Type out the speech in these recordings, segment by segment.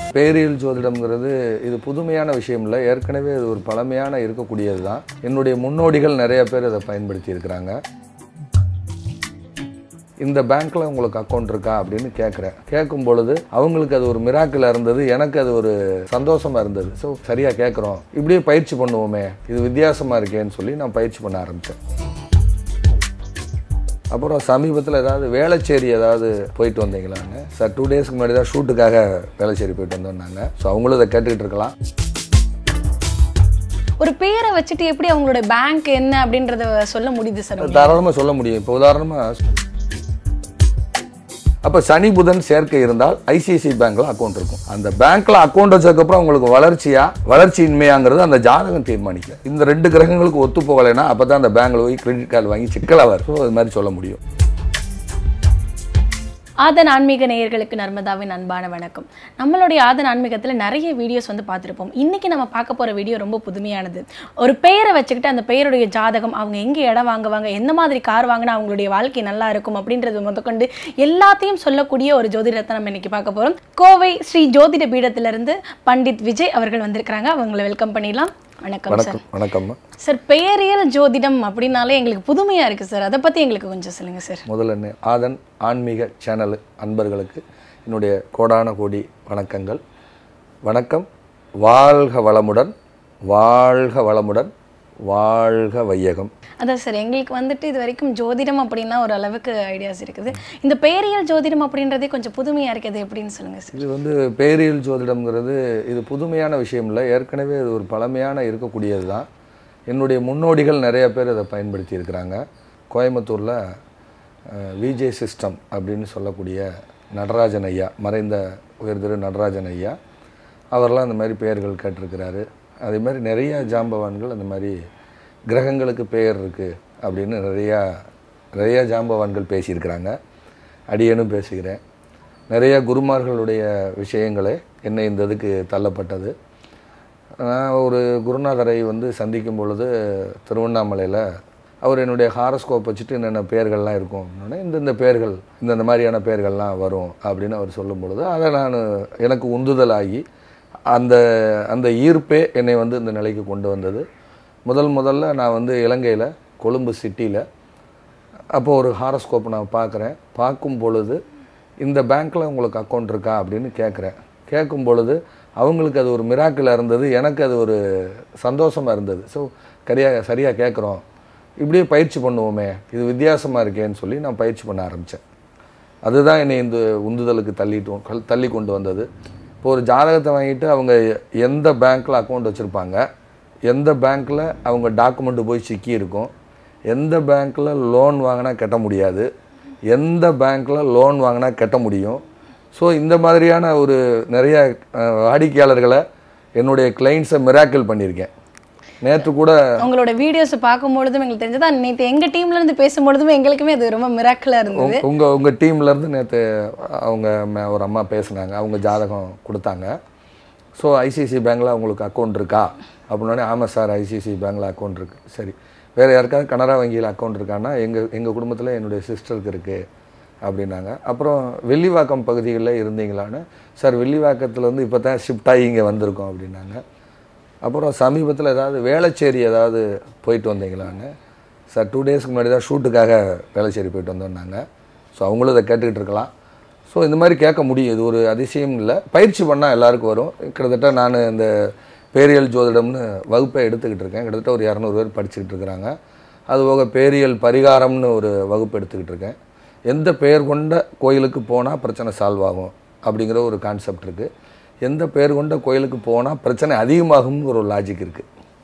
பேரியல் ஜோதிடம்ங்கிறது இது புதுமையான விஷயம் இல்லை ஏற்கனவே இது ஒரு பழமையான இருக்கக்கூடியது தான் என்னுடைய முன்னோடிகள் நிறைய பேர் இதை பயன்படுத்தி இருக்கிறாங்க இந்த பேங்க்ல உங்களுக்கு அக்கௌண்ட் இருக்கா அப்படின்னு கேட்குறேன் கேட்கும் பொழுது அவங்களுக்கு அது ஒரு மிராக்கில் இருந்தது எனக்கு அது ஒரு சந்தோஷமா இருந்தது ஸோ சரியா கேட்குறோம் இப்படியே பயிற்சி பண்ணுவோமே இது வித்தியாசமா இருக்கேன்னு சொல்லி நான் பயிற்சி பண்ண ஆரம்பித்தேன் அப்புறம் சமீபத்தில் ஏதாவது வேளச்சேரி ஏதாவது போயிட்டு வந்தீங்களான்னு சார் டூ டேஸ்க்கு முன்னாடி தான் ஷூட்டுக்காக வேளச்சேரி போயிட்டு வந்தோம்னாங்க ஸோ அவங்களும் இதை கேட்டுக்கிட்டு இருக்கலாம் ஒரு பேரை வச்சுட்டு எப்படி அவங்களோட பேங்க் என்ன அப்படின்றத சொல்ல முடியுது சார் தாராளமாக சொல்ல முடியும் இப்போ உதாரணமாக அப்போ சனி புதன் சேர்க்கை இருந்தால் ஐசிஐசி பேங்க்ல அக்கௌண்ட் இருக்கும் அந்த பேங்க்ல அக்கௌண்ட் வச்சதுக்கப்புறம் உங்களுக்கு வளர்ச்சியா வளர்ச்சியின்மையாங்கிறது அந்த ஜாதகம் தீர்மானிக்கும் இந்த ரெண்டு கிரகங்களுக்கு ஒத்து போகலைன்னா அப்போ தான் அந்த பேங்க்ல போய் கிரெடிட் கார்டு வாங்கி சிக்கலாக வரும் அது மாதிரி சொல்ல முடியும் ஆதன் ஆன்மீக நேயர்களுக்கு நர்மதாவின் அன்பான வணக்கம் நம்மளுடைய ஆதன் ஆன்மீகத்தில் நிறைய வீடியோஸ் வந்து பார்த்துருப்போம் இன்னைக்கு நம்ம பார்க்க போகிற வீடியோ ரொம்ப புதுமையானது ஒரு பெயரை வச்சுக்கிட்டு அந்த பெயருடைய ஜாதகம் அவங்க எங்கே இடம் வாங்குவாங்க எந்த மாதிரி கார் வாங்கினா அவங்களுடைய வாழ்க்கை நல்லா இருக்கும் அப்படின்றது முதற்கொண்டு எல்லாத்தையும் சொல்லக்கூடிய ஒரு ஜோதிடத்தை நம்ம இன்னைக்கு பார்க்க போகிறோம் கோவை ஸ்ரீ ஜோதிட பீடத்திலிருந்து பண்டித் விஜய் அவர்கள் வந்திருக்கிறாங்க அவங்களை வெல்கம் பண்ணிடலாம் வணக்கம் சார் வணக்கம் வணக்கம்மா சார் பெயரியல் ஜோதிடம் அப்படின்னாலே எங்களுக்கு புதுமையா இருக்கு சார் அதை பத்தி எங்களுக்கு கொஞ்சம் சொல்லுங்க சார் முதல்ல என்ன ஆதன் ஆன்மீக சேனல் அன்பர்களுக்கு என்னுடைய கோடான கோடி வணக்கங்கள் வணக்கம் வாழ்க வளமுடன் வாழ்க வளமுடன் வாழ்க வையகம் அதான் சார் எங்களுக்கு வந்துட்டு இது வரைக்கும் ஜோதிடம் அப்படின்னா ஒரு அளவுக்கு ஐடியாஸ் இருக்குது இந்த பெயரியல் ஜோதிடம் அப்படின்றதே கொஞ்சம் புதுமையா இருக்குது எப்படின்னு சொல்லுங்க சார் இது வந்து பேரியல் ஜோதிடம்ங்கிறது இது புதுமையான விஷயம் இல்லை ஏற்கனவே இது ஒரு பழமையான இருக்கக்கூடியது தான் என்னுடைய முன்னோடிகள் நிறைய பேர் இதை பயன்படுத்தி இருக்கிறாங்க கோயம்புத்தூரில் விஜே சிஸ்டம் அப்படின்னு சொல்லக்கூடிய நடராஜன் ஐயா மறைந்த உயர்திரு நடராஜன் ஐயா அவரெல்லாம் அந்த மாதிரி பெயர்கள் கேட்டிருக்கிறாரு அதே மாதிரி நிறைய ஜாம்பவான்கள் அந்த மாதிரி கிரகங்களுக்கு பெயர் இருக்குது அப்படின்னு நிறையா நிறைய ஜாம்பவான்கள் பேசியிருக்கிறாங்க அடியேனும் பேசுகிறேன் நிறைய குருமார்களுடைய விஷயங்களே என்னை இந்த இதுக்கு தள்ளப்பட்டது நான் ஒரு குருநாதரை வந்து சந்திக்கும் பொழுது திருவண்ணாமலையில் அவர் என்னுடைய ஹாரஸ்கோப் வச்சுட்டு என்னென்ன பெயர்கள்லாம் இருக்கும் அப்படின்னா இந்தந்த பெயர்கள் இந்தந்த மாதிரியான பெயர்கள்லாம் வரும் அப்படின்னு அவர் சொல்லும் பொழுது அதை நான் எனக்கு உந்துதலாகி அந்த அந்த ஈர்ப்பே என்னை வந்து இந்த நிலைக்கு கொண்டு வந்தது முதல் முதல்ல நான் வந்து இலங்கையில் கொழும்பு சிட்டியில் அப்போ ஒரு ஹாரஸ்கோப் நான் பார்க்குறேன் பார்க்கும் பொழுது இந்த பேங்க்கில் உங்களுக்கு அக்கௌண்ட் இருக்கா அப்படின்னு கேட்குறேன் கேட்கும் பொழுது அவங்களுக்கு அது ஒரு மிராக்கில் இருந்தது எனக்கு அது ஒரு சந்தோஷமாக இருந்தது ஸோ சரியாக சரியாக கேட்குறோம் இப்படியே பயிற்சி பண்ணுவோமே இது வித்தியாசமாக இருக்கேன்னு சொல்லி நான் பயிற்சி பண்ண ஆரம்பித்தேன் அதுதான் என்னை இந்த உந்துதலுக்கு தள்ளிட்டு கல்- தள்ளி கொண்டு வந்தது இப்போ ஒரு ஜாதகத்தை வாங்கிட்டு அவங்க எந்த பேங்க்கில் அக்கௌண்ட் வச்சுருப்பாங்க எந்த பேங்க்கில் அவங்க டாக்குமெண்ட் போய் சிக்கி இருக்கும் எந்த பேங்க்கில் லோன் வாங்கினா கட்ட முடியாது எந்த பேங்க்கில் லோன் வாங்கினா கட்ட முடியும் ஸோ இந்த மாதிரியான ஒரு நிறைய அஹ், வாடிக்கையாளர்களை என்னுடைய கிளைண்ட்ஸை மிராக்கிள் பண்ணியிருக்கேன் நேற்று கூட உங்களோட வீடியோஸ் பார்க்கும் பொழுதும் எங்களுக்கு தெரிஞ்சதா நேற்று எங்க டீம்ல இருந்து பேசும்பொழுதுமே எங்களுக்குமே அது ரொம்ப மிராக்கலா இருந்தது உங்க- உங்க உங்க டீம்ல இருந்து நேற்று அவங்க ம- ஒரு அம்மா பேசுனாங்க அவங்க ஜாதகம் கொடுத்தாங்க ஸோ ஐசிஐசி பேங்க்ல அவங்களுக்கு அக்கௌண்ட் இருக்கா அப்படின்னோடனே ஆமாம் சார் ஐசிஐசி பேங்க்ல அக்கௌண்ட் இருக்கு சரி வேற யாருக்காவது கனரா வங்கியில் அக்கௌண்ட் இருக்கான்னா எங்க எங்க குடும்பத்தில் என்னுடைய சிஸ்டருக்கு இருக்கு அப்படின்னாங்க அப்புறம் வெள்ளிவாக்கம் பகுதிகளில் இருந்தீங்களான்னு சார் வெள்ளிவாக்கத்துலேருந்து இப்போ தான் ஷிஃப்ட் ஆகி இங்கே வந்திருக்கோம் அப்படின்னாங்க அப்புறம் சமீபத்தில் ஏதாவது வேளச்சேரி ஏதாவது போயிட்டு வந்தீங்களான்னு சார் டூ டேஸ்க்கு முன்னாடி தான் ஷூட்டுக்காக வேளச்சேரி போயிட்டு வந்தோம்னாங்க ஸோ அவங்களும் இதை கேட்டுக்கிட்டு இருக்கலாம் ஸோ இந்த மாதிரி கேட்க முடியும் இது ஒரு அதிசயம் இல்லை பயிற்சி பண்ணால் எல்லாருக்கும் வரும் கிட்டத்தட்ட நான் இந்த பேரியல் ஜோதிடம்னு வகுப்பை எடுத்துக்கிட்டு இருக்கேன் கிட்டத்தட்ட ஒரு இரநூறு பேர் படிச்சுக்கிட்டு இருக்கிறாங்க அது போக பேரியல் பரிகாரம்னு ஒரு வகுப்பு எடுத்துக்கிட்டு இருக்கேன் எந்த பெயர் கொண்ட கோயிலுக்கு போனால் பிரச்சனை சால்வ் ஆகும் அப்படிங்கிற ஒரு கான்செப்ட் இருக்குது எந்த பெயர் கொண்ட கோயிலுக்கு போனால் பிரச்சனை அதிகமாகும்னு ஒரு லாஜிக் இருக்குது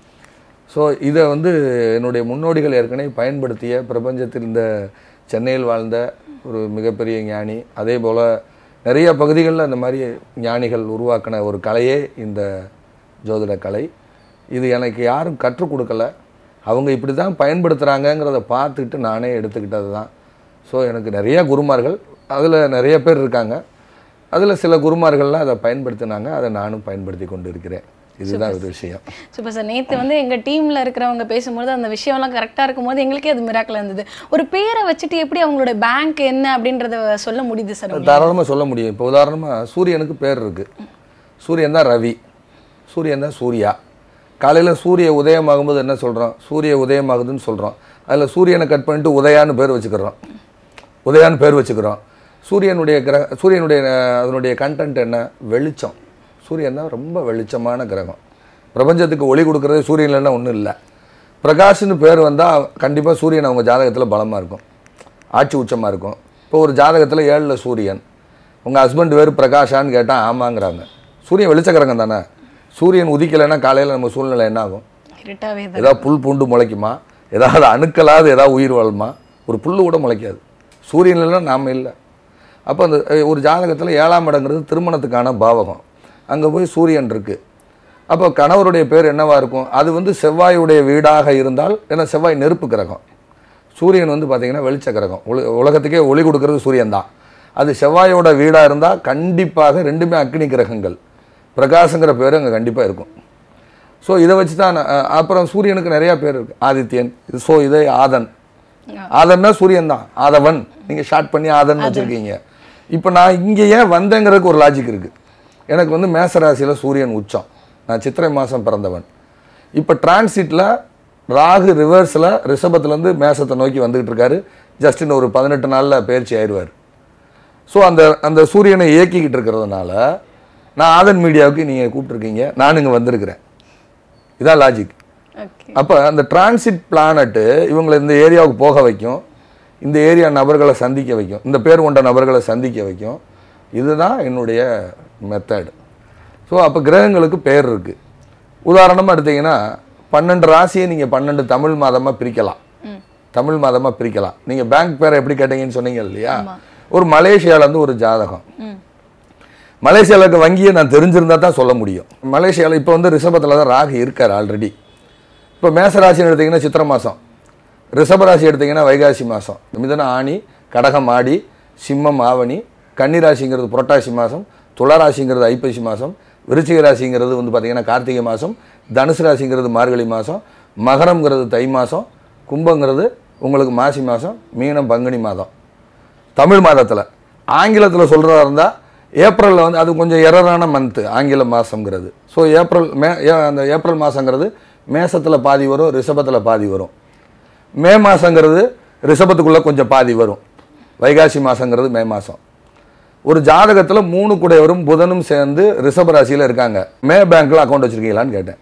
ஸோ இதை வந்து என்னுடைய முன்னோடிகள் ஏற்கனவே பயன்படுத்திய பிரபஞ்சத்தில் இந்த சென்னையில் வாழ்ந்த ஒரு மிகப்பெரிய ஞானி அதே போல் நிறைய பகுதிகளில் அந்த மாதிரி ஞானிகள் உருவாக்கின ஒரு கலையே இந்த ஜோதிட கலை இது எனக்கு யாரும் கற்றுக் கொடுக்கல அவங்க இப்படி தான் பயன்படுத்துகிறாங்கங்கிறத பார்த்துக்கிட்டு நானே எடுத்துக்கிட்டது தான் ஸோ எனக்கு நிறைய குருமார்கள் அதில் நிறைய பேர் இருக்காங்க அதில் சில குருமார்கள்லாம் அதை பயன்படுத்தினாங்க அதை நானும் பயன்படுத்தி கொண்டு இருக்கிறேன் இதுதான் ஒரு விஷயம் சூப்பர் சார் நேற்று வந்து எங்கள் டீமில் இருக்கிறவங்க பேசும்போது அந்த விஷயம்லாம் கரெக்டாக இருக்கும்போது எங்களுக்கே அது மிராக்கில் இருந்தது ஒரு பேரை வச்சுட்டு எப்படி அவங்களோட பேங்க் என்ன அப்படின்றத சொல்ல முடியுது சார் தாராளமாக சொல்ல முடியும் இப்போ உதாரணமாக சூரியனுக்கு பேர் இருக்குது சூரியன் தான் ரவி சூரியன் தான் சூர்யா காலையில் சூரிய உதயமாகும்போது என்ன சொல்கிறோம் சூரிய உதயமாகுதுன்னு சொல்கிறோம் அதில் சூரியனை கட் பண்ணிட்டு உதயான்னு பேர் வச்சுக்கிறோம் உதயான்னு பேர் வச்சுக்கிறோம் சூரியனுடைய கிரக சூரியனுடைய அஹ், அதனுடைய கண்டென்ட் என்ன வெளிச்சம் சூரியன் தான் ரொம்ப வெளிச்சமான கிரகம் பிரபஞ்சத்துக்கு ஒளி கொடுக்கறது சூரியன் இல்லைன்னா ஒன்றும் இல்லை பிரகாஷ்னு பேர் வந்தால் கண்டிப்பாக சூரியன் அவங்க ஜாதகத்தில் பலமாக இருக்கும் ஆட்சி உச்சமாக இருக்கும் இப்போ ஒரு ஜாதகத்தில் ஏழில் சூரியன் உங்கள் ஹஸ்பண்ட் பேர் பிரகாஷான்னு கேட்டால் ஆமாங்கிறாங்க சூரியன் வெளிச்ச கிரகம் தானே சூரியன் உதிக்கலைன்னா காலையில் நம்ம சூழ்நிலை என்ன ஆகும் இருட்டாவே தான் ஏதாவது புல் பூண்டு முளைக்குமா ஏதாவது அணுக்களாவது ஏதாவது உயிர் வாழுமா ஒரு புல்லு கூட முளைக்காது சூரியன் இல்லைன்னா நாம் இல்லை அப்போ அந்த அஹ், ஒரு ஜாதகத்தில் ஏழாம் இடங்கிறது திருமணத்துக்கான பாவகம் அங்கே போய் சூரியன் இருக்குது அப்போ கணவருடைய பேர் என்னவா இருக்கும் அது வந்து செவ்வாயுடைய வீடாக இருந்தால் ஏன்னா செவ்வாய் நெருப்பு கிரகம் சூரியன் வந்து பார்த்தீங்கன்னா வெளிச்ச கிரகம் உல- உலகத்துக்கே ஒளி கொடுக்கறது சூரியன் தான் அது செவ்வாயோட வீடாக இருந்தால் கண்டிப்பாக ரெண்டுமே அக்னி கிரகங்கள் பிரகாசங்கிற பேர் அங்கே கண்டிப்பாக இருக்கும் ஸோ இதை வச்சு தான் நான், அஹ், அப்புறம் சூரியனுக்கு நிறையா பேர் இருக்கு ஆதித்யன் ஸோ இதே ஆதன் ஆதன்னா சூரியன் தான் ஆதவன் நீங்கள் ஷார்ட் பண்ணி ஆதன் வச்சுருக்கீங்க இப்போ நான் இங்கே ஏன் வந்தேங்கிறதுக்கு ஒரு லாஜிக் இருக்குது எனக்கு வந்து மேசராசியில் சூரியன் உச்சம் நான் சித்திரை மாதம் பிறந்தவன் இப்போ டிரான்சிட்டில் ராகு ரிவர்ஸில் ரிஷபத்துலேருந்து மேசத்தை நோக்கி வந்துகிட்டு இருக்காரு ஜஸ்ட் இன்னும் ஒரு பதினெட்டு நாளில் பயிற்சி ஆயிடுவார் ஸோ அந்த அந்த சூரியனை இயக்கிக்கிட்டு இருக்கிறதுனால நான் ஆதன் மீடியாவுக்கு நீங்கள் கூப்பிட்ருக்கீங்க நான் இங்கே வந்திருக்கிறேன் இதான் லாஜிக் ஓகே அப்போ அந்த டிரான்சிட் பிளானட்டு இவங்களை இந்த ஏரியாவுக்கு போக வைக்கும் இந்த ஏரியா நபர்களை சந்திக்க வைக்கும் இந்த பேர் கொண்ட நபர்களை சந்திக்க வைக்கும் இதுதான் என்னுடைய மெத்தட் ஸோ அப்போ கிரகங்களுக்கு பேர் இருக்குது உதாரணமாக எடுத்தீங்கன்னா பன்னெண்டு ராசியை நீங்கள் பன்னெண்டு தமிழ் மாதமாக பிரிக்கலாம் தமிழ் மாதமாக பிரிக்கலாம் நீங்கள் பேங்க் பேரை எப்படி கேட்டீங்கன்னு சொன்னீங்க இல்லையா ஒரு மலேசியாவிலேருந்து ஒரு ஜாதகம் ம் மலேசியாவில் இருக்க வங்கியை நான் தெரிஞ்சிருந்தா தான் சொல்ல முடியும் மலேசியாவில் இப்போ வந்து ரிஷபத்தில் தான் ராகு இருக்கார் ஆல்ரெடி இப்போ மேசராசின்னு எடுத்தீங்கன்னா சித்திர மாதம் ரிஷபராசி எடுத்தீங்கன்னா வைகாசி மாதம் மிதன ஆணி கடகம் ஆடி சிம்மம் ஆவணி கன்னிராசிங்கிறது புரட்டாசி மாதம் துளாராசிங்கிறது ஐப்பசி மாதம் விருச்சிக ராசிங்கிறது வந்து பார்த்திங்கன்னா கார்த்திகை மாதம் தனுசு ராசிங்கிறது மார்கழி மாதம் மகரம்ங்கிறது தை மாதம் கும்பங்கிறது உங்களுக்கு மாசி மாதம் மீனம் பங்குனி மாதம் தமிழ் மாதத்தில் ஆங்கிலத்தில் சொல்கிறதா இருந்தால் ஏப்ரலில் வந்து அது கொஞ்சம் எரரான மந்த்து ஆங்கில மாதங்கிறது ஸோ ஏப்ரல் மே ஏ- அந்த ஏப்ரல் மாதங்கிறது மேசத்தில் பாதி வரும் ரிஷபத்தில் பாதி வரும் மே மாதங்கிறது ரிஷபத்துக்குள்ளே கொஞ்சம் பாதி வரும் வைகாசி மாதங்கிறது மே மாதம் ஒரு ஜாதகத்தில் மூணு குடையவரும் புதனும் சேர்ந்து ரிஷப ராசியில் இருக்காங்க மே பேங்க்கில் அக்கௌண்ட் வச்சுருக்கீங்களான்னு கேட்டேன்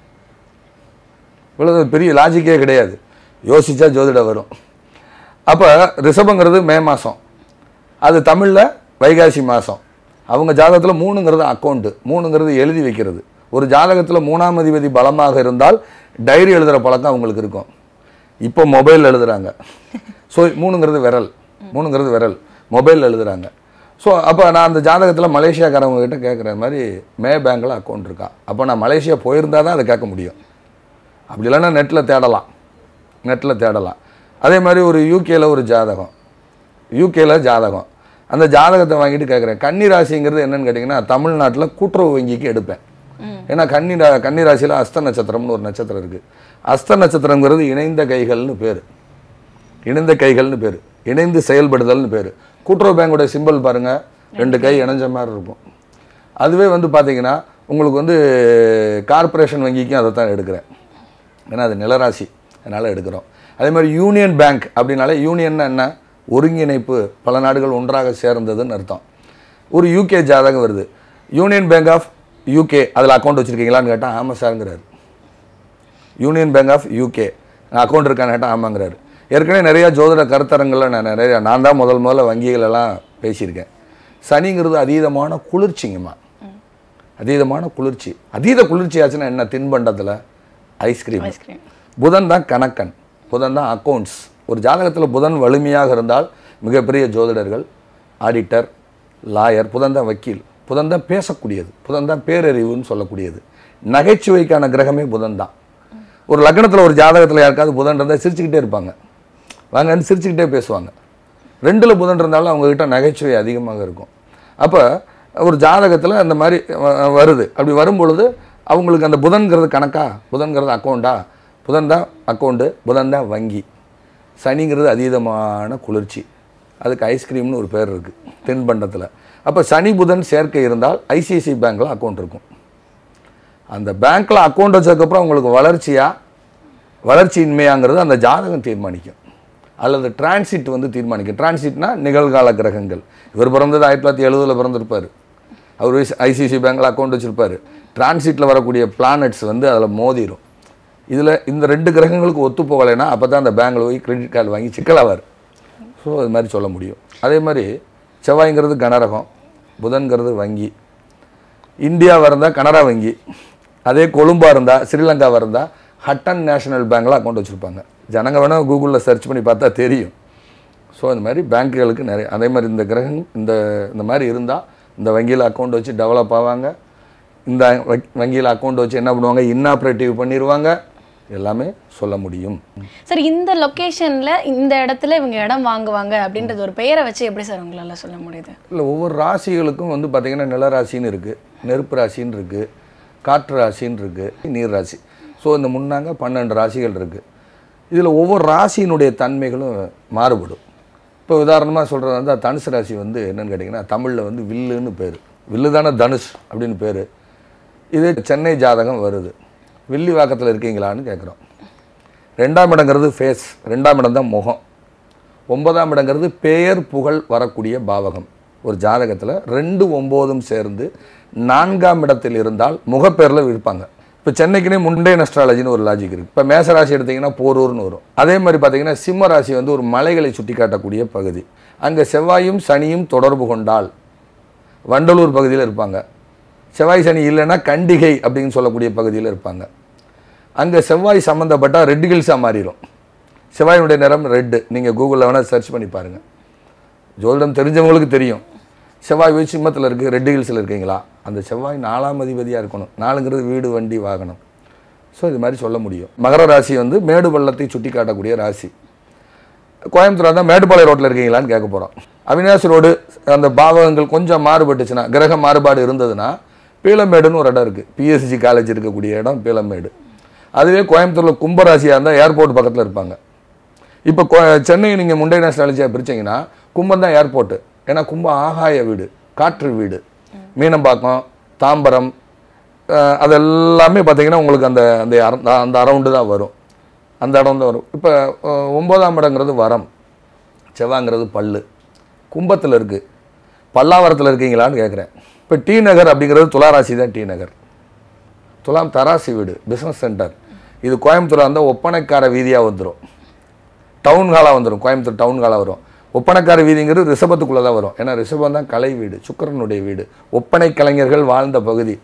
இவ்வளோ பெரிய லாஜிக்கே கிடையாது யோசிச்சா ஜோதிடம் வரும் அப்போ ரிஷபங்கிறது மே மாதம் அது தமிழில் வைகாசி மாதம் அவங்க ஜாதகத்தில் மூணுங்கிறது அக்கௌண்ட்டு மூணுங்கிறது எழுதி வைக்கிறது ஒரு ஜாதகத்தில் மூணாம் அதிபதி பலமாக இருந்தால் டைரி எழுதுகிற பழக்கம் அவங்களுக்கு இருக்கும் இப்போ மொபைல் எழுதுறாங்க ஸோ மூணுங்கிறது விரல் மூணுங்கிறது விரல் மொபைல் எழுதுறாங்க ஸோ அப்போ நான் அந்த ஜாதகத்தில் மலேசியாக்காரவங்க கிட்ட கேட்குற மாதிரி மே பேங்க்கில் அக்கௌண்ட் இருக்கா அப்போ நான் மலேசியா போயிருந்தா தான் அதை கேட்க முடியும் அப்படி இல்லைன்னா நெட்டில் தேடலாம் நெட்டில் தேடலாம் அதே மாதிரி ஒரு யூகேல ஒரு ஜாதகம் யூகேல ஜாதகம் அந்த ஜாதகத்தை வாங்கிட்டு கேட்குறேன் கன்னி ராசிங்கிறது என்னன்னு கேட்டிங்கன்னா தமிழ்நாட்டில் கூட்டுறவு வங்கிக்கு எடுப்பேன் ஏன்னா கன்னி ரா கன்னி ராசியில் அஸ்த நட்சத்திரம்னு ஒரு நட்சத்திரம் இருக்குது அஸ்த நட்சத்திரங்கிறது இணைந்த கைகள்னு பேர் இணைந்த கைகள்னு பேர் இணைந்து செயல்படுதல்னு பேர் கூட்டுறவு பேங்கோட சிம்பிள் பாருங்கள் ரெண்டு கை இணைஞ்ச மாதிரி இருக்கும் அதுவே வந்து பார்த்தீங்கன்னா உங்களுக்கு வந்து கார்ப்பரேஷன் வங்கிக்கும் அதை தான் எடுக்கிறேன் ஏன்னா அது நிலராசி அதனால் எடுக்கிறோம் அதே மாதிரி யூனியன் பேங்க் அப்படின்னாலே யூனியன்னா என்ன ஒருங்கிணைப்பு பல நாடுகள் ஒன்றாக சேர்ந்ததுன்னு அர்த்தம் ஒரு யூகே ஜாதகம் வருது யூனியன் பேங்க் ஆஃப் யூகே அதில் அக்கௌண்ட் வச்சுருக்கீங்களான்னு கேட்டால் ஆமாம் சார்ங்கிறாரு union bank of UK account இருக்கான்னு கேட்டால் ஆமாங்கிறாரு ஏற்கனவே நிறையா ஜோதிட கருத்தரங்களில் நான் நிறையா நான் தான் முதல் முதல்ல வங்கிகள் எல்லாம் பேசியிருக்கேன் சனிங்கிறது அதீதமான குளிர்ச்சிங்கம்மா அதீதமான குளிர்ச்சி அதீத குளிர்ச்சி ஆச்சுன்னா என்ன தின்பண்டத்தில் ஐஸ்கிரீம் ஐஸ்கிரீம் புதன் தான் கணக்கன் புதன் தான் அக்கௌண்ட்ஸ் ஒரு ஜாதகத்தில் புதன் வலிமையாக இருந்தால் மிகப்பெரிய ஜோதிடர்கள் ஆடிட்டர் லாயர் புதன் தான் வக்கீல் புதன் தான் பேசக்கூடியது புதன் தான் பேரறிவுன்னு சொல்லக்கூடியது நகைச்சுவைக்கான கிரகமே புதன் தான் ஒரு லக்னத்தில் ஒரு ஜாதகத்தில் யாருக்காவது புதன் இருந்தால் சிரிச்சுக்கிட்டே இருப்பாங்க வாங்கன்னு சிரிச்சுக்கிட்டே பேசுவாங்க ரெண்டில் புதன் இருந்தாலும் அவங்கக்கிட்ட நகைச்சுவை அதிகமாக இருக்கும் அப்போ ஒரு ஜாதகத்தில் அந்த மாதிரி வ- வருது அப்படி வரும் பொழுது அவங்களுக்கு அந்த புதன்கிறது கணக்கா புதன்கிறது அக்கௌண்டா புதன் தான் அக்கௌண்ட்டு புதன் தான் வங்கி சனிங்கிறது அதீதமான குளிர்ச்சி அதுக்கு ஐஸ்கிரீம்னு ஒரு பேர் இருக்குது தின்பண்டத்தில் அப்போ சனி புதன் சேர்க்கை இருந்தால் ஐசிஐசி பேங்க்கில் அக்கௌண்ட் இருக்கும் அந்த பேங்க்கில் அக்கௌண்ட் வச்சதுக்கப்புறம் உங்களுக்கு வளர்ச்சியா வளர்ச்சியின்மையாங்கிறது அந்த ஜாதகம் தீர்மானிக்கும் அல்லது டிரான்சிட் வந்து தீர்மானிக்கும் டிரான்சிட்னா நிகழ்கால கிரகங்கள் இவர் பிறந்தது ஆயிரத்தி தொள்ளாயிரத்தி எழுபதில் பிறந்திருப்பார் அவர் ஐசிசி பேங்க்கில் அக்கௌண்ட் வச்சுருப்பார் டிரான்சிட்டில் வரக்கூடிய பிளானட்ஸ் வந்து அதில் மோதிரும் இதில் இந்த ரெண்டு கிரகங்களுக்கு ஒத்து போகலைன்னா அப்போ தான் அந்த பேங்க்கில் போய் கிரெடிட் கார்டு வாங்கி சிக்கலாவார் ஸோ அது மாதிரி சொல்ல முடியும் அதே மாதிரி செவ்வாய்ங்கிறது கனரகம் புதன்கிறது வங்கி இந்தியாவாக இருந்தால் கனரா வங்கி அதே கொழும்பா இருந்தால் ஸ்ரீலங்காவாக இருந்தால் ஹட்டன் நேஷனல் பேங்க்கில் அக்கௌண்ட் வச்சுருப்பாங்க ஜனங்க வேணால் கூகுளில் சர்ச் பண்ணி பார்த்தா தெரியும் ஸோ இந்த மாதிரி பேங்க்குகளுக்கு நிறைய அதே மாதிரி இந்த கிரகம் இந்த இந்த மாதிரி இருந்தால் இந்த வங்கியில் அக்கௌண்ட் வச்சு டெவலப் ஆவாங்க இந்த வ- வங்கியில் அக்கௌண்ட் வச்சு என்ன பண்ணுவாங்க இன்னாப்ரேட்டிவ் பண்ணிடுவாங்க எல்லாமே சொல்ல முடியும் சார் இந்த லொகேஷன்ல இந்த இடத்துல இவங்க இடம் வாங்குவாங்க அப்படின்றது ஒரு பெயரை வச்சு எப்படி சார் உங்களால சொல்ல முடியுது இல்லை ஒவ்வொரு ராசிகளுக்கும் வந்து பார்த்திங்கன்னா நிலராசின்னு இருக்குது நெருப்பு ராசின்னு இருக்குது காற்று ராசின்னு இருக்குது நீர் ராசி ஸோ இந்த முன்னாங்க பன்னெண்டு ராசிகள் இருக்குது இதில் ஒவ்வொரு ராசியினுடைய தன்மைகளும் மாறுபடும் இப்போ உதாரணமாக சொல்கிறது வந்து தனுசு ராசி வந்து என்னன்னு கேட்டிங்கன்னா தமிழில் வந்து வில்லுன்னு பேர் வில்லு தானே தனுஷ் அப்படின்னு பேர் இது சென்னை ஜாதகம் வருது வில்லிவாக்கத்தில் இருக்கீங்களான்னு கேட்குறோம் ரெண்டாம் இடங்கிறது ஃபேஸ் ரெண்டாம் இடம் தான் முகம் ஒன்பதாம் இடங்கிறது பெயர் புகழ் வரக்கூடிய பாவகம் ஒரு ஜாதகத்தில் ரெண்டு ஒம்போதும் சேர்ந்து நான்காம் இடத்தில் இருந்தால் முகப்பேரில் இருப்பாங்க இப்போ சென்னைக்குனே முண்டே அஸ்ட்ராலஜின்னு ஒரு லாஜிக் இருக்குது இப்போ மேசராசி எடுத்தீங்கன்னா போரூர்னு வரும் அதே மாதிரி பார்த்தீங்கன்னா சிம்ம ராசி வந்து ஒரு மலைகளை சுட்டி காட்டக்கூடிய பகுதி அங்கே செவ்வாயும் சனியும் தொடர்பு கொண்டால் வண்டலூர் பகுதியில் இருப்பாங்க செவ்வாய் சனி இல்லைன்னா கண்டிகை அப்படின்னு சொல்லக்கூடிய பகுதியில் இருப்பாங்க அங்கே செவ்வாய் சம்மந்தப்பட்டால் ரெட் ஹில்ஸாக மாறிடும் செவ்வாயினுடைய நிறம் ரெட்டு நீங்கள் கூகுளில் வேணால் சர்ச் பண்ணி பாருங்கள் ஜோதிடம் தெரிஞ்சவங்களுக்கு தெரியும் செவ்வாய் போய் சிம்மத்தில் இருக்குது ரெட் ஹில்ஸில் இருக்கீங்களா அந்த செவ்வாய் நாலாம் அதிபதியாக இருக்கணும் நாலுங்கிறது வீடு வண்டி வாகனம் ஸோ இது மாதிரி சொல்ல முடியும் மகர ராசி வந்து மேடு பள்ளத்தை சுட்டி காட்டக்கூடிய ராசி கோயம்புத்தூர் இருந்தால் மேட்டுப்பாளையம் ரோட்டில் இருக்கீங்களான்னு கேட்க போகிறோம் அவினாசி ரோடு அந்த பாவகங்கள் கொஞ்சம் மாறுபட்டுச்சுன்னா கிரக மாறுபாடு இருந்ததுன்னா பீளமேடுன்னு ஒரு இடம் இருக்குது பிஎஸ்சி காலேஜ் இருக்கக்கூடிய இடம் பீளமேடு அதுவே கோயம்புத்தூரில் கும்பராசியாக இருந்தால் ஏர்போர்ட் பக்கத்தில் இருப்பாங்க இப்போ கோ சென்னை நீங்கள் முண்டை நேஷனாலஜியாக பிரிச்சீங்கன்னா கும்பம் தான் ஏர்போர்ட்டு ஏன்னா கும்பம் ஆகாய வீடு காற்று வீடு மீனம்பாக்கம் தாம்பரம் அஹ், அதெல்லாமே பார்த்தீங்கன்னா உங்களுக்கு அந்த அந்த அர- அந்த அரவுண்டு தான் வரும் அந்த இடம் தான் வரும் இப்போ அஹ், ஒன்பதாம் இடங்கிறது வரம் செவ்வாங்கிறது பல்லு கும்பத்தில் இருக்குது பல்லாவரத்தில் இருக்கீங்களான்னு கேட்குறேன் இப்போ டி நகர் அப்படிங்கிறது துளாராசி தான் டி நகர் துலாம் தராசி வீடு பிஸ்னஸ் சென்டர் இது கோயம்புத்தூர் இருந்தால் ஒப்பனைக்கார வீதியாக வந்துடும் டவுன் ஹாலாக வந்துடும் கோயம்புத்தூர் டவுன் ஹாலாக வரும் ஒப்பனைக்கார வீதிங்கிறது ரிஷபத்துக்குள்ளே தான் வரும் ஏன்னா ரிஷபம் தான் கலை வீடு சுக்கிரனுடைய வீடு ஒப்பனை கலைஞர்கள் வாழ்ந்த பகுதி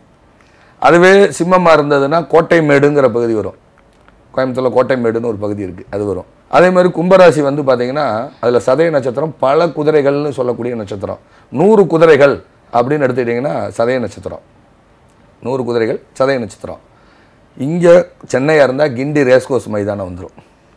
அதுவே சிம்மமாக இருந்ததுன்னா கோட்டை மேடுங்கிற பகுதி வரும் கோயம்புத்தூரில் கோட்டை மேடுன்னு ஒரு பகுதி இருக்குது அது வரும் அதே மாதிரி கும்பராசி வந்து பார்த்தீங்கன்னா அதில் சதய நட்சத்திரம் பல குதிரைகள்னு சொல்லக்கூடிய நட்சத்திரம் நூறு குதிரைகள் அப்படின்னு எடுத்துக்கிட்டிங்கன்னா சதய நட்சத்திரம் நூறு குதிரைகள் சதய நட்சத்திரம் இங்கே சென்னையாக இருந்தால் கிண்டி ரேஸ்கோஸ் மைதானம் வந்துடும்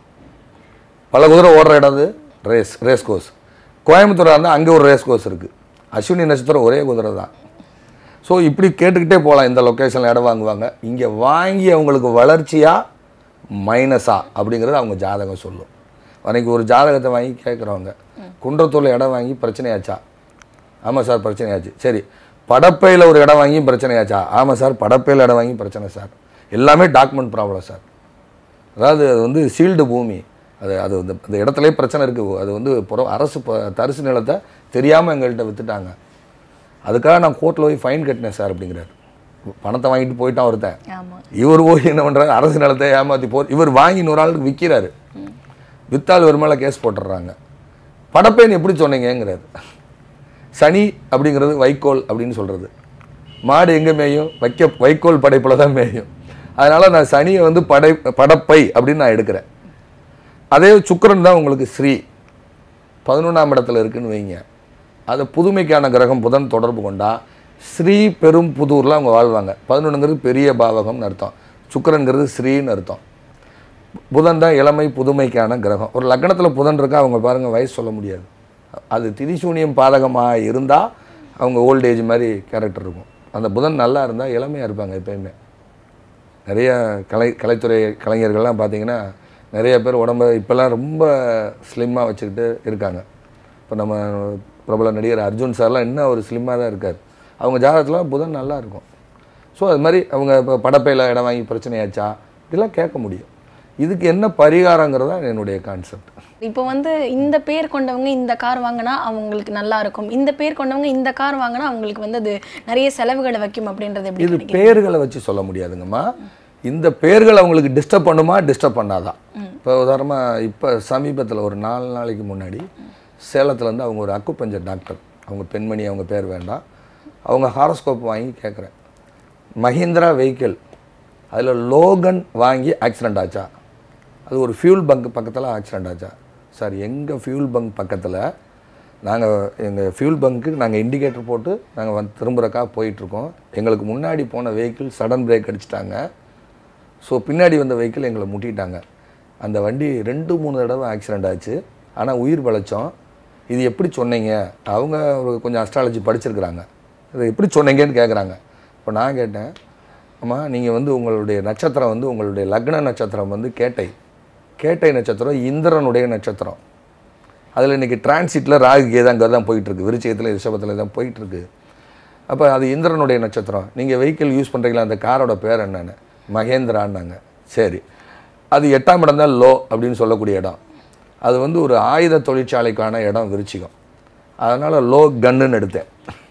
பல குதிரை ஓடுற இடம் அது ரேஸ் ரேஸ் கோர்ஸ் கோயம்புத்தூராக இருந்தால் அங்கே ஒரு ரேஸ் கோர்ஸ் இருக்குது அஸ்வினி நட்சத்திரம் ஒரே குதிரை தான் ஸோ இப்படி கேட்டுக்கிட்டே போகலாம் இந்த லொக்கேஷனில் இடம் வாங்குவாங்க இங்கே வாங்கி அவங்களுக்கு வளர்ச்சியா மைனஸா அப்படிங்கிறது அவங்க ஜாதகம் சொல்லும் அன்னைக்கு ஒரு ஜாதகத்தை வாங்கி கேட்குறவங்க குன்றத்தூரில் இடம் வாங்கி பிரச்சனையாச்சா ஆமாம் சார் பிரச்சனையாச்சு சரி படப்பையில் ஒரு இடம் வாங்கி பிரச்சனையாச்சா ஆமாம் சார் படப்பையில் இடம் வாங்கி பிரச்சனை சார் எல்லாமே டாக்குமெண்ட் ப்ராப்ளம் சார் அதாவது அது வந்து சீல்டு பூமி அது அது வந்து அந்த இடத்துலயே பிரச்சனை இருக்குது அது வந்து புற அரசு ப- தரிசு நிலத்தை தெரியாமல் எங்கள்கிட்ட வித்துட்டாங்க அதுக்காக நான் கோர்ட்டில் போய் ஃபைன் கட்டினேன் சார் அப்படிங்கிறார் பணத்தை வாங்கிட்டு போயிட்டான் ஒருத்தன் ஆமா இவர் போய் என்ன பண்ணுறாரு அரசு நிலத்தை ஏமாற்றி போ இவர் வாங்கி இன்னொரு ஆளுக்கு விற்கிறாரு வித்தால் இவர் மேலே கேஸ் போட்டுடுறாங்க படப்பேன் எப்படி சொன்னீங்கங்கிறாரு சனி அப்படிங்கிறது வைக்கோல் அப்படின்னு சொல்கிறது மாடு எங்கே மேயும் வைக்க வைக்கோல் படைப்பில் தான் மேயும் அதனால் நான் சனியை வந்து படை படப்பை அப்படின்னு நான் எடுக்கிறேன் அதே சுக்கிரன் தான் உங்களுக்கு ஸ்ரீ பதினொன்றாம் இடத்துல இருக்குன்னு வைங்க அது புதுமைக்கான கிரகம் புதன் தொடர்பு கொண்டா ஸ்ரீ பெரும் புதூரில் அவங்க வாழ்வாங்க பதினொன்றுங்கிறது பெரிய பாவகம்னு அர்த்தம் சுக்கிரன்கிறது ஸ்ரீன்னு அர்த்தம் புதன் தான் இளமை புதுமைக்கான கிரகம் ஒரு லக்னத்தில் புதன் இருக்கா அவங்க பாருங்க வயசு சொல்ல முடியாது அது திரிசூனியம் பாதகமாக இருந்தால் அவங்க ஓல்ட் ஏஜ் மாதிரி கேரக்டர் இருக்கும் அந்த புதன் நல்லா இருந்தால் இளமையாக இருப்பாங்க எப்பயுமே நிறைய கலை கலைத்துறை கலைஞர்கள்லாம் பார்த்தீங்கன்னா நிறைய பேர் உடம்ப இப்போல்லாம் ரொம்ப ஸ்லிம்மாக வச்சுக்கிட்டு இருக்காங்க இப்போ நம்ம பிரபல நடிகர் அர்ஜுன் சார்லாம் இன்னும் ஒரு ஸ்லிம்மாக தான் இருக்கார் அவங்க ஜாதகத்தில் புதன் நல்லா இருக்கும் ஸோ அது மாதிரி அவங்க இப்போ படப்பையில் இடம் வாங்கி பிரச்சனையாச்சா இதெல்லாம் கேட்க முடியும் இதுக்கு என்ன பரிகாரங்கிறது தான் என்னுடைய கான்செப்ட் இப்போ வந்து இந்த பேர் கொண்டவங்க இந்த கார் வாங்கினா அவங்களுக்கு நல்லா இருக்கும் இந்த பேர் கொண்டவங்க இந்த கார் வாங்கினா அவங்களுக்கு வந்து அது நிறைய செலவுகளை வைக்கும் அப்படின்றது எப்படி இது நினைக்கிறீங்க? பேர்களை வச்சு சொல்ல முடியாதுங்கம்மா இந்த பேர்கள் அவங்களுக்கு டிஸ்டர்ப் பண்ணுமா டிஸ்டர்ப் பண்ணாதான் இப்போ உதாரணமாக இப்போ சமீபத்தில் ஒரு நாலு நாளைக்கு முன்னாடி சேலத்துல இருந்து அவங்க ஒரு அக்குப்பஞ்சர் டாக்டர் அவங்க பெண்மணி அவங்க பேர் வேண்டாம் அவங்க ஹாரோஸ்கோப் வாங்கி கேட்குறேன் மஹிந்திரா வெஹிக்கிள் அதில் லோகன் வாங்கி ஆக்சிடெண்ட் ஆச்சா அது ஒரு ஃபியூல் பங்க் பக்கத்தில் ஆக்சிடெண்ட் ஆச்சா சார் எங்கள் ஃபியூல் பங்க் பக்கத்தில் நாங்கள் எங்கள் ஃபியூல் பங்க்கு நாங்கள் இண்டிகேட்டர் போட்டு நாங்கள் வந்து திரும்புறக்கா போயிட்டுருக்கோம் எங்களுக்கு முன்னாடி போன வெஹிக்கிள் சடன் பிரேக் அடிச்சிட்டாங்க ஸோ பின்னாடி வந்த வெஹிக்கிள் எங்களை முட்டிட்டாங்க அந்த வண்டி ரெண்டு மூணு தடவை ஆக்சிடெண்ட் ஆச்சு ஆனால் உயிர் பழைச்சோம் இது எப்படி சொன்னீங்க அவங்க ஒரு கொஞ்சம் அஸ்ட்ராலஜி படிச்சிருக்கிறாங்க இதை எப்படி சொன்னீங்கன்னு கேட்குறாங்க இப்போ நான் கேட்டேன் அம்மா நீங்கள் வந்து உங்களுடைய நட்சத்திரம் வந்து உங்களுடைய லக்ன நட்சத்திரம் வந்து கேட்டை கேட்டை நட்சத்திரம் இந்திரனுடைய நட்சத்திரம் அதில் இன்றைக்கி டிரான்சிட்டில் ராகு கேது அங்கே தான் போயிட்டுருக்கு விருச்சிகத்தில் ரிஷபத்தில் தான் போயிட்டுருக்கு அப்போ அது இந்திரனுடைய நட்சத்திரம் நீங்கள் வெஹிக்கிள் யூஸ் பண்ணுறீங்களா அந்த காரோட பேர் என்னன்னு மகேந்திரான்னாங்க சரி அது எட்டாம் இடம் தான் லோ அப்படின்னு சொல்லக்கூடிய இடம் அது வந்து ஒரு ஆயுத தொழிற்சாலைக்கான இடம் விருச்சிகம் அதனால் லோ கன்னுன்னு எடுத்தேன்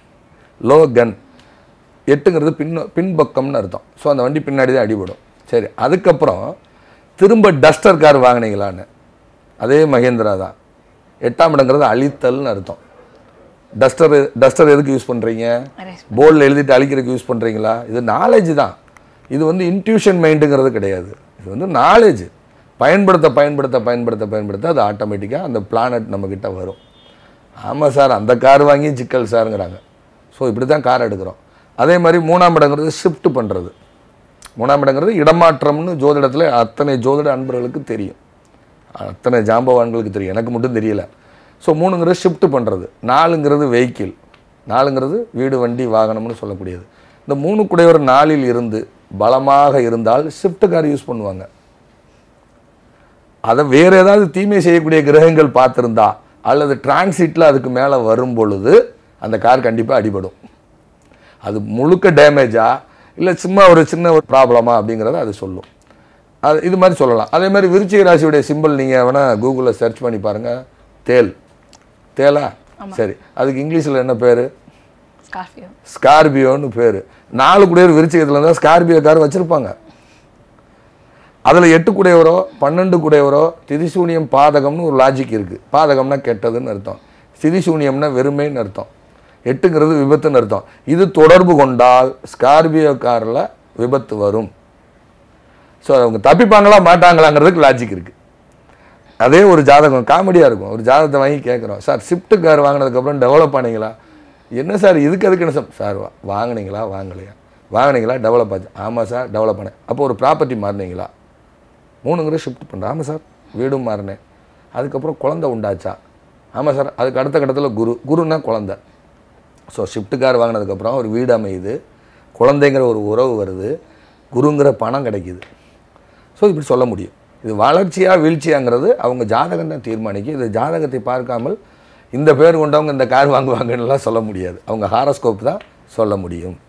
லோ கன் எட்டுங்கிறது பின் பின்பக்கம்னு அர்த்தம் ஸோ அந்த வண்டி பின்னாடி தான் அடிபடும் சரி அதுக்கப்புறம் திரும்ப டஸ்டர் கார் வாங்கினீங்களான்னு அதே மகேந்திரா தான் எட்டாம் இடங்கிறது அழித்தல்னு அர்த்தம் டஸ்டர் டஸ்டர் எதுக்கு யூஸ் பண்ணுறீங்க Erase போர்டில் எழுதிட்டு அழிக்கிறதுக்கு யூஸ் பண்ணுறீங்களா இது நாலேஜ் தான் இது வந்து இன்ட்யூஷன் மைண்டுங்கிறது கிடையாது இது வந்து நாலேஜ் பயன்படுத்த பயன்படுத்த பயன்படுத்த பயன்படுத்த அது ஆட்டோமேட்டிக்காக அந்த பிளானட் நம்மக்கிட்ட வரும் ஆமாம் சார் அந்த கார் வாங்கி சிக்கல் சாருங்கிறாங்க ஸோ இப்படி தான் கார் எடுக்கிறோம் அதே மாதிரி மூணாம் இடங்கிறது ஷிஃப்ட் பண்ணுறது மூணாம் இடங்கிறது இடமாற்றம்னு ஜோதிடத்தில் அத்தனை ஜோதிட அன்பர்களுக்கு தெரியும் அத்தனை ஜாம்பவான்களுக்கு தெரியும் எனக்கு மட்டும் தெரியல ஸோ மூணுங்கிறது ஷிஃப்ட் பண்ணுறது நாலுங்கிறது வெஹிக்கிள் நாலுங்கிறது வீடு வண்டி வாகனம்னு சொல்லக்கூடியது இந்த மூணு குடையவர் நாளில் இருந்து பலமாக இருந்தால் ஷிஃப்ட் கார் யூஸ் பண்ணுவாங்க அதை வேற ஏதாவது தீமை செய்யக்கூடிய கிரகங்கள் பார்த்துருந்தா அல்லது டிரான்சிட்டில் அதுக்கு மேலே வரும் பொழுது அந்த கார் கண்டிப்பாக அடிபடும் அது முழுக்க டேமேஜா இல்லை சும்மா ஒரு சின்ன ஒரு ப்ராப்ளமா அப்படிங்கிறத அது சொல்லும் அது இது மாதிரி சொல்லலாம் அதே மாதிரி விருச்சிக ராசியுடைய சிம்பிள் நீங்கள் வேணால் கூகுளில் சர்ச் பண்ணி பாருங்கள் தேல் தேலா சரி அதுக்கு இங்கிலீஷில் என்ன பேர் ஸ்கார்பியோ ஸ்கார்பியோன்னு பேர் நாலு குடையவர் விருச்சிகத்தில் இருந்தால் ஸ்கார்பியோ கார் வச்சுருப்பாங்க அதில் எட்டு குடையவரோ பன்னெண்டு குடையவரோ திரிசூனியம் பாதகம்னு ஒரு லாஜிக் இருக்குது பாதகம்னா கெட்டதுன்னு அர்த்தம் திரிசூனியம்னா வெறுமைன்னு அர்த்தம் எட்டுங்கிறது விபத்துன்னு அர்த்தம் இது தொடர்பு கொண்டால் ஸ்கார்பியோ காரில் விபத்து வரும் ஸோ அவங்க தப்பிப்பாங்களா மாட்டாங்களாங்கிறதுக்கு லாஜிக் இருக்குது அதே ஒரு ஜாதகம் காமெடியாக இருக்கும் ஒரு ஜாதகத்தை வாங்கி கேட்குறோம் சார் ஷிஃப்ட் கார் வாங்கினதுக்கப்புறம் டெவலப் ஆனீங்களா என்ன சார் இதுக்கு அதுக்கு என்ன சார் சார் வா- வாங்குனீங்களா வாங்கலையா வாங்குனீங்களா டெவலப் ஆச்சு ஆமாம் சார் டெவலப் ஆனேன் அப்போ ஒரு ப்ராப்பர்ட்டி மாறினீங்களா மூணுங்கிற ஷிஃப்ட் பண்ணுறேன் ஆமாம் சார் வீடும் மாறினேன் அதுக்கப்புறம் குழந்தை உண்டாச்சா ஆமாம் சார் அதுக்கு அடுத்த கட்டத்தில் குரு குருன்னா குழந்தை ஸோ ஷிஃப்ட் கார் வாங்கினதுக்கப்புறம் ஒரு வீடு அமையுது குழந்தைங்கிற ஒரு உறவு வருது குருங்கிற பணம் கிடைக்குது ஸோ இப்படி சொல்ல முடியும் இது வளர்ச்சியா வீழ்ச்சியாங்கிறது அவங்க ஜாதகம் தான் தீர்மானிக்கும் இது ஜாதகத்தை பார்க்காமல் இந்த பேர் கொண்டவங்க இந்த கார் வாங்குவாங்கன்னுலாம் சொல்ல முடியாது அவங்க ஹாரோஸ்கோப் தான் சொல்ல முடியும்